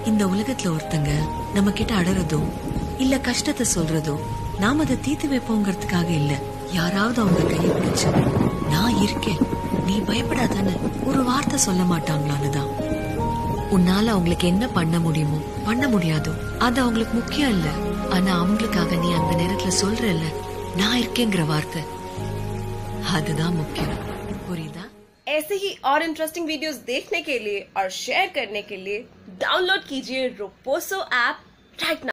இந்த உலகத்துல ஒருத்தங்க நம்ம கிட்ட அடறதோ இல்ல கஷ்டத்தை சொல்றதோ நாம அதை தீர்த்து வைப்போங்கிறதுக்காக இல்ல யாராவது அவங்க கையை பிடிச்சு நான் இருக்கேன் நீ பயப்படாதான்னு ஒரு வார்த்தை சொல்ல மாட்டாங்களான்னு தான் உன்னால அவங்களுக்கு என்ன பண்ண முடியுமோ பண்ண முடியாதோ அது அவங்களுக்கு முக்கியம் இல்ல ஆனா அவங்களுக்காக நீ அந்த நேரத்துல சொல்றல்ல நான் இருக்கேங்கிற வார்த்தை அதுதான் முக்கியம் புரியுதா ऐसे ही और इंटरेस्टिंग वीडियोस देखने के लिए और शेयर करने के लिए डाउनलोड कीजिए रोपोसो ऐप राइट नाउ